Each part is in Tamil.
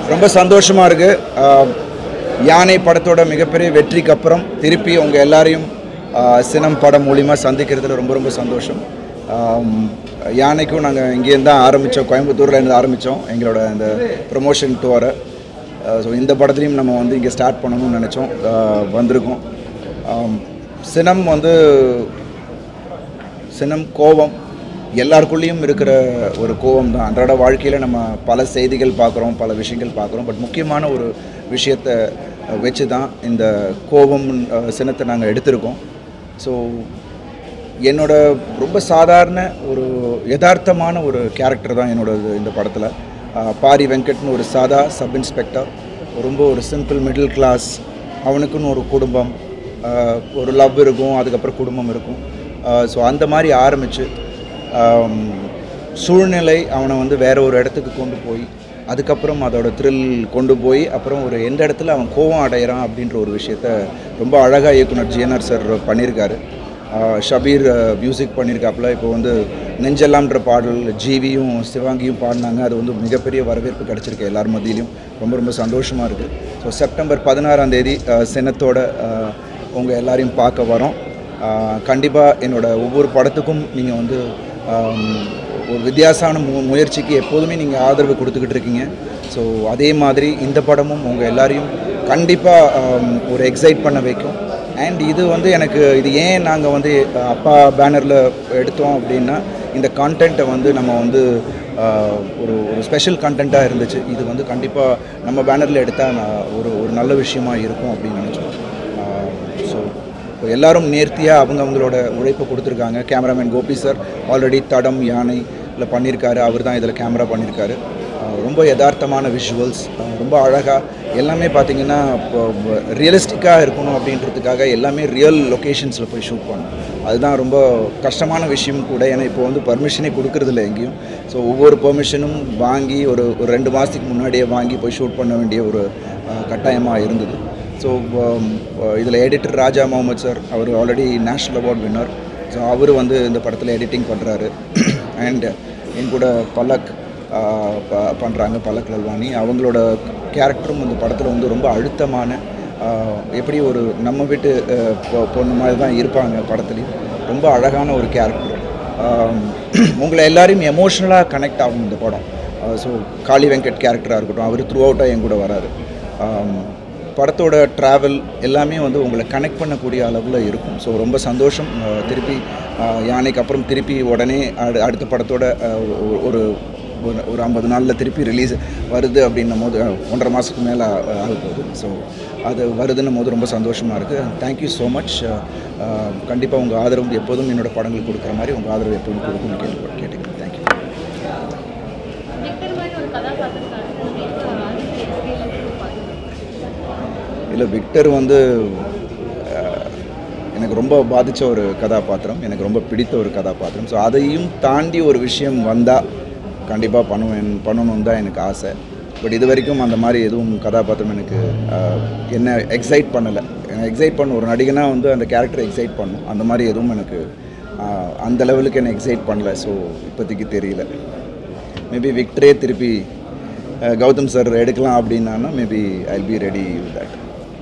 ரொம்ப சந்தோஷமாக இருக்குது யானை படத்தோட மிகப்பெரிய வெற்றிக்கு அப்புறம் திருப்பி உங்கள் எல்லாரையும் ஆஹ், சினம் படம் மூலிமா சந்திக்கிறதுல ரொம்ப ரொம்ப சந்தோஷம் ஆம், யானைக்கும் நாங்கள் இங்கேருந்து தான் ஆரம்பித்தோம் கோயம்புத்தூரில் இருந்து ஆரம்பித்தோம் எங்களோட இந்த ப்ரொமோஷன் டூரை ஸோ இந்த படத்துலையும் நம்ம வந்து இங்கே ஸ்டார்ட் பண்ணணும்னு நினச்சோம் ஆஹ், வந்திருக்கோம் ஆம், சினம் வந்து சினம் கோபம் எல்லாருக்குள்ளேயும் இருக்கிற ஒரு கோபம் தான் அன்றாட வாழ்க்கையில் நம்ம பல செய்திகள் பார்க்குறோம் பல விஷயங்கள் பார்க்குறோம் பட் முக்கியமான ஒரு விஷயத்தை வச்சு தான் இந்த கோபம் அஹ், சினத்தை நாங்கள் எடுத்திருக்கோம் ஸோ என்னோட ரொம்ப சாதாரண ஒரு யதார்த்தமான ஒரு கேரக்டர் தான் என்னோட இது- இந்த படத்தில் பாரி வெங்கட்னு ஒரு சாதா சப் இன்ஸ்பெக்டர் ரொம்ப ஒரு சிம்பிள் மிடில் கிளாஸ் அவனுக்குன்னு ஒரு குடும்பம் ஆஹ் ஒரு லவ் இருக்கும் அதுக்கப்புறம் குடும்பம் இருக்கும் ஸோ அந்த மாதிரி ஆரம்பித்து சூழ்நிலை அவனை வந்து வேற ஒரு இடத்துக்கு கொண்டு போய் அதுக்கப்புறம் அதோட த்ரில் கொண்டு போய் அப்புறம் ஒரு எந்த இடத்துல அவன் கோவம் அடையிறான் அப்படின்ற ஒரு விஷயத்த ரொம்ப அழகாக இயக்குனர் ஜிஎன்ஆர் சார் பண்ணியிருக்காரு ஆஹ் ஷபீர் மியூசிக் பண்ணியிருக்காப்புல இப்போ வந்து நெஞ்செல்லாம்ன்ற பாடல் ஜீவியும் சிவாங்கியும் பாடினாங்க அது வந்து மிகப்பெரிய வரவேற்பு கிடச்சிருக்கு எல்லார் மத்தியிலையும் ரொம்ப ரொம்ப சந்தோஷமாக இருக்குது ஸோ செப்டம்பர் பதினாறாம் தேதி ஆஹ் சினத்தோட உங்கள் எல்லாரையும் பார்க்க வரோம் கண்டிப்பாக என்னோட ஒவ்வொரு படத்துக்கும் நீங்கள் வந்து ஆம், ஒரு வித்தியாசமான மு முயற்சிக்கு எப்போதுமே நீங்கள் ஆதரவு கொடுத்துக்கிட்டு இருக்கீங்க ஸோ அதே மாதிரி இந்த படமும் உங்கள் எல்லாரையும் கண்டிப்பாக ஒரு எக்ஸைட் பண்ண வைக்கும் அண்ட் இது வந்து எனக்கு இது ஏன் நாங்கள் வந்து அஹ், அப்பா பேனரில் எடுத்தோம் அப்படின்னா இந்த கான்டென்ட்டை வந்து நம்ம வந்து அஹ், ஒரு ஒரு ஸ்பெஷல் கண்டென்ட்டாக இருந்துச்சு இது வந்து கண்டிப்பாக நம்ம பேனரில் எடுத்தால் ஒரு ஒரு நல்ல விஷயமா இருக்கும் அப்படின்னு நினச்சோம் ஸோ இப்போ எல்லாரும் நேர்த்தியாக அவங்க அவங்களோட உழைப்பை கொடுத்துருக்காங்க கேமராமேன் கோபி சார் ஆல்ரெடி தடம் யானை இல்லை பண்ணியிருக்காரு அவர் தான் இதில் கேமரா பண்ணியிருக்காரு அஹ் ரொம்ப யதார்த்தமான விஷுவல்ஸ் ரொம்ப அழகாக எல்லாமே பார்த்தீங்கன்னா இப்போ ரியலிஸ்டிக்காக இருக்கணும் அப்படின்றதுக்காக எல்லாமே ரியல் லொக்கேஷன்ஸில் போய் ஷூட் பண்ணோம் அதுதான் ரொம்ப கஷ்டமான விஷயம் கூட ஏன்னா இப்போ வந்து பர்மிஷனே கொடுக்கறதில்ல எங்கேயும் ஸோ ஒவ்வொரு பெர்மிஷனும் வாங்கி ஒரு ஒரு ரெண்டு மாதத்துக்கு முன்னாடியே வாங்கி போய் ஷூட் பண்ண வேண்டிய ஒரு கட்டாயமாக இருந்தது ஸோ இதில் எடிட்டர் ராஜா முகமது சார் அவர் already national award winner so அவர் வந்து இந்த படத்தில் எடிட்டிங் பண்ணுறாரு அண்ட் என் கூட பல்லக் பண்ணுறாங்க பல்லக் லல்வானி அவங்களோட கேரக்டரும் இந்த படத்தில் வந்து ரொம்ப அழுத்தமான ஆஹ், எப்படி ஒரு நம்ம வீட்டு ஆஹ், பொ- பொண்ணு மாதிரி தான் இருப்பாங்க படத்துலேயும் ரொம்ப அழகான ஒரு கேரக்டர் உங்களை எல்லாரையும் எமோஷ்னலாக கனெக்ட் ஆகும் இந்த படம் ஸோ காளி வெங்கட் கேரக்டராக இருக்கட்டும் அவர் த்ரூ அவுட்டாக என் கூட வராரு ஆம், படத்தோட ட்ராவல் எல்லாமே வந்து உங்களை கனெக்ட் பண்ணக்கூடிய அளவில் இருக்கும் ஸோ ரொம்ப சந்தோஷம் அஹ், திருப்பி அஹ், யானைக்கு அப்புறம் திருப்பி உடனே அடு அடுத்த படத்தோட அஹ், ஒரு- ஒரு ஒரு- ஒரு ஐம்பது நாளில் திருப்பி ரிலீஸ் வருது அப்படின்னும் போது அஹ், ஒன்றரை மாதத்துக்கு மேலே ஆக போகுது ஸோ அது வருதுன்னும் போது ரொம்ப சந்தோஷமாக இருக்குது தேங்க்யூ ஸோ மச் கண்டிப்பாக உங்கள் ஆதரவு எப்போதும் என்னோட படங்கள் கொடுக்குற மாதிரி உங்கள் ஆதரவு எப்போதும் கொடுக்கணும்னு கேட்டு கேட்டுக்கிறேன் தேங்க்யூ விக்டர் மாதிரி ஒரு கதாபாத்திரத்தை அனுபவிக்க ஆரம்பிச்சு எக்ஸ்பீரியன்ஸ் பார்த்துருக்கேன் இல்லை விக்டர் வந்து அஹ், எனக்கு ரொம்ப பாதித்த ஒரு கதாபாத்திரம் எனக்கு ரொம்ப பிடித்த ஒரு கதாபாத்திரம் ஸோ அதையும் தாண்டி ஒரு விஷயம் வந்தால் கண்டிப்பாக பண்ணுவேன் பண்ணணும்னு தான் எனக்கு ஆசை பட் இது வரைக்கும் அந்த மாதிரி எதுவும் கதாபாத்திரம் எனக்கு அஹ், என்ன எக்ஸைட் பண்ணலை எனக்கு எக்ஸைட் பண்ண ஒரு நடிகனா வந்து அந்த கேரக்டரை எக்ஸைட் பண்ணும் அந்த மாதிரி எதுவும் எனக்கு அஹ், அந்த லெவலுக்கு என்னை எக்ஸைட் பண்ணல ஸோ இப்போதைக்கு தெரியல மேபி விக்டரே திருப்பி அஹ், கௌதம் சார் எடுக்கலாம் அப்படின்னா maybe I be ready with that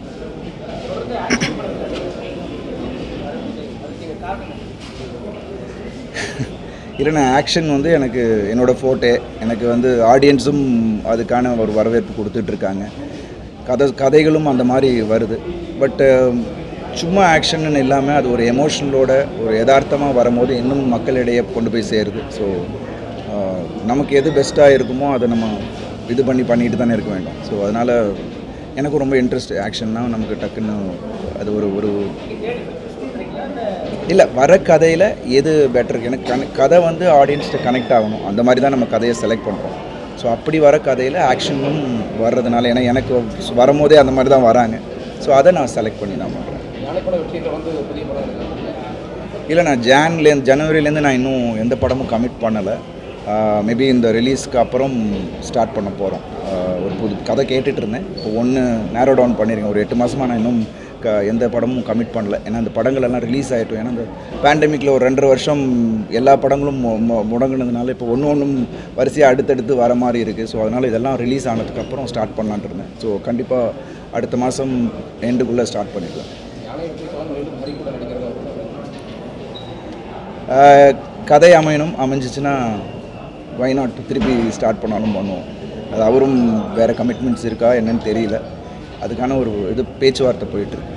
இல்லைண்ணா ஆக்ஷன் வந்து எனக்கு என்னோடய ஃபோட்டோ எனக்கு வந்து ஆடியன்ஸும் அதுக்கான ஒரு வரவேற்பு கொடுத்துட்ருக்காங்க கதை கதைகளும் அந்த மாதிரி வருது பட்டு சும்மா ஆக்ஷன்னு இல்லாமல் அது ஒரு எமோஷனலோட ஒரு யதார்த்தமாக வரும்போது இன்னும் மக்களிடையே கொண்டு போய் சேருது ஸோ நமக்கு எது பெஸ்ட்டாக இருக்குமோ அதை நம்ம இது பண்ணி பண்ணிட்டு தானே இருக்க வேண்டும் ஸோ அதனால் எனக்கும் ரொம்ப இன்ட்ரெஸ்ட் ஆக்ஷன்னா நமக்கு டக்குன்னு அது ஒரு ஒரு இல்லை வர கதையில் எது பெட்டர் எனக்கு கன கதை வந்து ஆடியன்ஸ்ட்டு கனெக்ட் ஆகணும் அந்த மாதிரி தான் நம்ம கதையை செலக்ட் பண்ணுறோம் ஸோ அப்படி வர கதையில் ஆக்ஷனும் வர்றதுனால ஏன்னா எனக்கு வரும்போதே அந்த மாதிரி தான் வராங்க ஸோ அதை நான் செலக்ட் பண்ணி தான் பண்ணுறேன் இல்லை நான் ஜான்லேருந்து ஜனவரிலேருந்து நான் இன்னும் எந்த படமும் கமிட் பண்ணலை மேபி இந்த ரிலீஸ்க்கு அப்புறம் ஸ்டார்ட் பண்ண போகிறோம் ஒரு புது கதை கேட்டுட்டு இருந்தேன் இப்போ ஒன்று நேரோ டவுன் பண்ணியிருக்கேன் ஒரு எட்டு மாதமாக நான் இன்னும் க எந்த படமும் கமிட் பண்ணல ஏன்னா அந்த படங்கள் எல்லாம் ரிலீஸ் ஆகிட்டோம் ஏன்னா இந்த பேண்டமிக்கில் ஒரு ரெண்டரை வருஷம் எல்லா படங்களும் மு- மு- முடங்குனதுனால இப்போ ஒன்று ஒன்றும் வரிசையாக அடுத்தடுத்து வர மாதிரி இருக்குது ஸோ அதனால் இதெல்லாம் ரிலீஸ் ஆனதுக்கப்புறம் ஸ்டார்ட் பண்ணலான்ட்டு இருந்தேன் ஸோ கண்டிப்பாக அடுத்த மாதம் எண்டுக்குள்ளே ஸ்டார்ட் பண்ணிக்கலாம் ஆஹ் கதை அமையணும் அமைஞ்சிச்சுன்னா வை நாட் திருப்பி ஸ்டார்ட் பண்ணாலும் பண்ணுவோம் அது அவரும் வேறு கமிட்மெண்ட்ஸ் இருக்கா என்னன்னு தெரியல அதுக்கான ஒரு இது பேச்சுவார்த்தை போயிட்டுருக்கு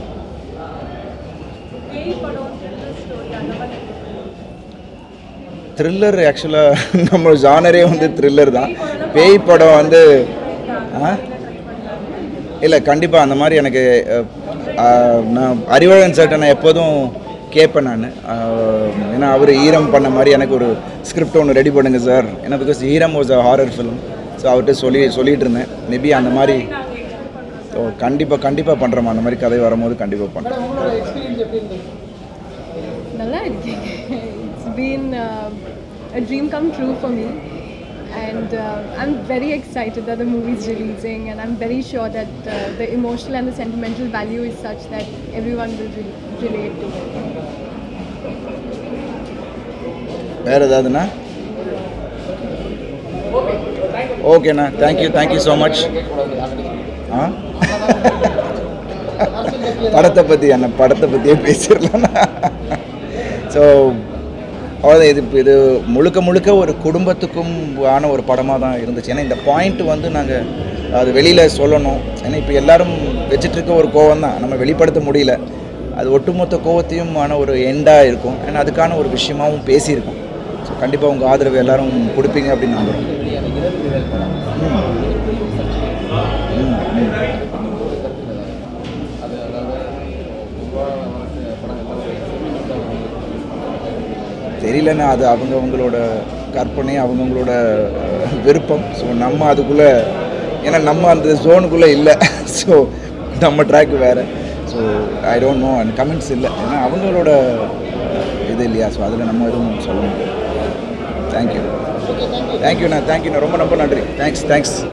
பேய் படம் த்ரில்லர் ஸ்டோரி அந்த மாதிரி த்ரில்லர் ஆக்சுவலாக நம்ம ஜானரே வந்து த்ரில்லர் தான் பேய் படம் வந்து ஆ இல்லை கண்டிப்பாக அந்த மாதிரி எனக்கு அஹ், ஆஹ், நான் அறிவழகன் சார்ட்ட நான் எப்போதும் கேட்பேன் நான் ஏன்னா அவர் ஈரம் பண்ண மாதிரி எனக்கு ஒரு ஸ்கிரிப்ட் ஒன்று ரெடி பண்ணுங்க சார் ஏன்னா because Eeram was a horror film so அவர்கிட்ட சொல்லி சொல்லிட்டு இருந்தேன் மேபி அந்த மாதிரி ஸோ கண்டிப்பாக கண்டிப்பாக பண்ணுறோம் அந்த மாதிரி கதை வரும்போது கண்டிப்பாக பண்ணுறோம் நல்லா இருக்கீங்க it's been a dream come true for me and uh, I'm very excited that the movie is releasing and I'm very sure that uh, the emotional and the sentimental value is such that everyone will re- relate to it. வேறு ஏதாவதுண்ணா ஓகேண்ணா தேங்க்யூ தேங்க்யூ ஸோ மச் ஆ படத்தை பற்றி என்ன படத்தை பற்றியே பேசிடலாம் ஸோ அவ்வளோதான் இது இது முழுக்க முழுக்க ஒரு குடும்பத்துக்கும் ஆன ஒரு படமாக தான் இருந்துச்சு ஏன்னா இந்த பாயிண்ட் வந்து நாங்கள் அது வெளியில் சொல்லணும் ஏன்னா இப்போ எல்லாரும் வச்சுட்டு இருக்க ஒரு கோவம் தான் நம்ம வெளிப்படுத்த முடியல அது ஒட்டுமொத்த கோவத்தையும் ஆன ஒரு எண்டாக இருக்கும் ஏன்னா அதுக்கான ஒரு விஷயமாவும் பேசியிருக்கோம் ஸோ கண்டிப்பாக உங்கள் ஆதரவு எல்லாரும் கொடுப்பீங்க அப்படின்னு நம்புகிறோம் ம் ம் தெரியலன்னா அது அவங்கவங்களோட கற்பனை அவங்கவங்களோட அஹ், விருப்பம் ஸோ நம்ம அதுக்குள்ளே ஏன்னா நம்ம அந்த ஜோனுக்குள்ளே இல்லை ஸோ நம்ம ட்ராக் வேறு so I don't know and comments இல்லை ஏன்னா அவங்களோட அஹ், இது இல்லையா ஸோ அதில் நம்ம எதுவும் சொல்ல முடியாது தேங்க்யூ தேங்க்யூண்ணா தேங்க்யூண்ணா ரொம்ப ரொம்ப நன்றி தேங்க்ஸ் தேங்க்ஸ்